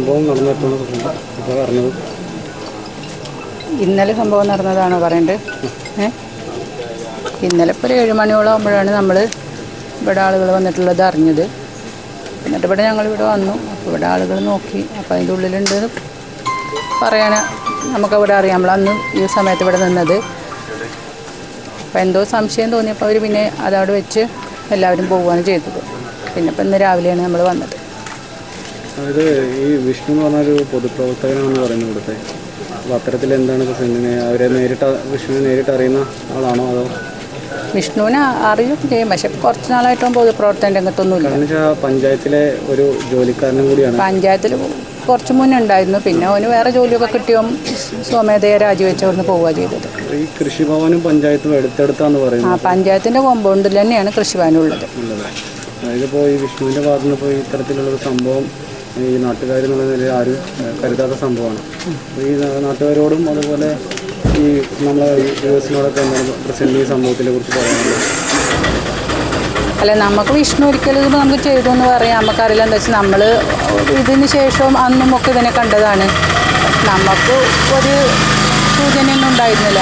സംഭവം നടന്നിട്ടുണ്ട് ഇപ്പോൾ അറിഞ്ഞത് ഇന്നലെ സംഭവം നടന്നതാണോ പറയണ്ടത് ഏ ഇന്നലെ ഇപ്പോൾ ഒരു ഏഴ് മണിയോളം ആകുമ്പോഴാണ് നമ്മൾ ഇവിടെ ആളുകൾ വന്നിട്ടുള്ളത് അറിഞ്ഞത് എന്നിട്ട് ഇവിടെ ഞങ്ങൾ ഇവിടെ വന്നു അപ്പോൾ ഇവിടെ ആളുകൾ നോക്കി അപ്പോൾ അതിൻ്റെ ഉള്ളിലുണ്ട് പറയാൻ നമുക്കവിടെ അറിയാം നമ്മൾ അന്ന് ഈ സമയത്ത് ഇവിടെ നിന്നത് അപ്പോൾ എന്തോ സംശയം തോന്നിയപ്പോൾ അവർ പിന്നെ അതവിടെ വെച്ച് എല്ലാവരും പോവുകയാണ് ചെയ്തത് പിന്നെ ഇപ്പം ഇന്ന് രാവിലെയാണ് നമ്മൾ വന്നത് അതായത് ഈ വിഷ്ണു എന്ന് പറഞ്ഞൊരു പൊതുപ്രവർത്തകനാണെന്ന് പറയുന്നത് ഇവിടുത്തെ അപ്പോൾ അത്തരത്തിൽ എന്താണ് പ്രസിഡന്റിനെ അവരെ നേരിട്ട് വിഷ്ണുവിനെ നേരിട്ട് അറിയുന്ന ആളാണോ അതോ വിഷ്ണുവിനെ അറിയുകയും ചെയ്യും പക്ഷെ കുറച്ച് നാളായിട്ടും പൊതുപ്രവർത്തന രംഗത്തൊന്നുമില്ല കാരണം വെച്ചാൽ പഞ്ചായത്തിലെ ഒരു ജോലിക്കാരനും കൂടിയാണ് പഞ്ചായത്തിൽ കുറച്ച് മുന്നേ ഉണ്ടായിരുന്നു പിന്നെ അവന് വേറെ ജോലിയൊക്കെ കിട്ടിയും സ്വമേധയെ രാജിവെച്ച് അവിടുന്ന് പോവുക ചെയ്തത് ഈ കൃഷിഭവനും പഞ്ചായത്തും എടുത്തെടുത്താന്ന് ആ പറയുന്നത് പഞ്ചായത്തിൻ്റെ കോമ്പൗണ്ടിൽ തന്നെയാണ് കൃഷിഭവനുള്ളത് ഉള്ളത് അതായത് ഇപ്പോൾ ഈ വിഷ്ണുവിൻ്റെ ഭാഗത്ത് നിന്ന് ഇപ്പോൾ ഇത്തരത്തിലുള്ളൊരു സംഭവം ഈ നാട്ടുകാരെന്നുള്ള നിലയിൽ ആരും ഏഹ്, കരുതാത്ത സംഭവമാണ് അപ്പോൾ ഈ നാ- നാട്ടുകാരോടും അതുപോലെ ഈ നമ്മളെ യു എസിനോടൊക്കെ എന്താണ് പ്രസിഡന്റ് ഈ സംഭവത്തിനെ കുറിച്ച് പറയാനുള്ളത് അല്ല നമുക്ക് വിഷ്ണു ഒരിക്കലും ഇത് നമുക്ക് ചെയ്തു എന്ന് പറയാം നമുക്കറിയില്ല എന്താ വെച്ചാൽ നമ്മൾ ഇതിന് ശേഷവും അന്നും ഒക്കെ ഇതിനെ കണ്ടതാണ് നമുക്ക് ഒരു സൂചനയൊന്നും ഉണ്ടായിരുന്നില്ല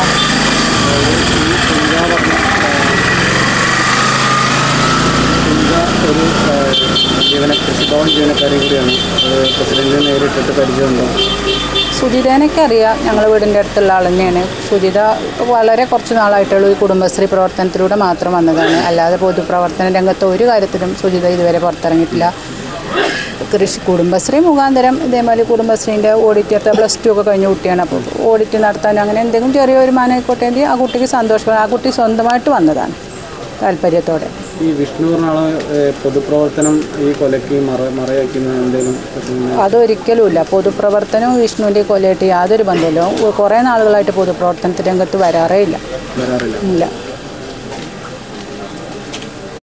സുനിത ഒരു ഏഹ്, ജീവന കൃഷിഭവൻ ജീവനക്കാരി കൂടിയാണ് അത് പ്രസിഡന്റിനെ നേരിട്ടിട്ട് പരിചയമുണ്ടോ സുജിതേനൊക്കെ അറിയാം ഞങ്ങൾ വീടിൻ്റെ അടുത്തുള്ള ആൾ തന്നെയാണ് സുജിത വളരെ കുറച്ച് നാളായിട്ടുള്ളൂ ഈ കുടുംബശ്രീ പ്രവർത്തനത്തിലൂടെ മാത്രം വന്നതാണ് അല്ലാതെ പൊതുപ്രവർത്തന രംഗത്ത് ഒരു കാര്യത്തിലും സുജിത ഇതുവരെ പുറത്തിറങ്ങിയിട്ടില്ല കൃഷി കുടുംബശ്രീ മുഖാന്തരം ഇതേമാതിരി കുടുംബശ്രീൻ്റെ ഓഡിറ്റ് പ്ലസ് ടു ഒക്കെ കഴിഞ്ഞ കുട്ടിയാണ് അപ്പോൾ ഓഡിറ്റ് നടത്താൻ അങ്ങനെ എന്തെങ്കിലും ചെറിയ വരുമാനം ആയിക്കോട്ടെ എങ്കിൽ ആ കുട്ടിക്ക് സന്തോഷം ആ കുട്ടി സ്വന്തമായിട്ട് വന്നതാണ് താല്പര്യത്തോടെ ഈ വിഷ്ണു പറഞ്ഞ ആളെ ഏഹ്, പൊതുപ്രവർത്തനം ഈ കൊലയ്ക്ക് മറ മറയാക്കുന്ന എന്തെങ്കിലും പ്രസിഡന്റിനെ അതൊരിക്കലുമില്ല പൊതുപ്രവർത്തനവും വിഷ്ണുവിൻ്റെ കൊലയായിട്ട് യാതൊരു ബന്ധമില്ല കുറേ നാളുകളായിട്ട് പൊതുപ്രവർത്തനത്തിന് രംഗത്ത് വരാറേ ഇല്ല വരാറില്ല ഇല്ല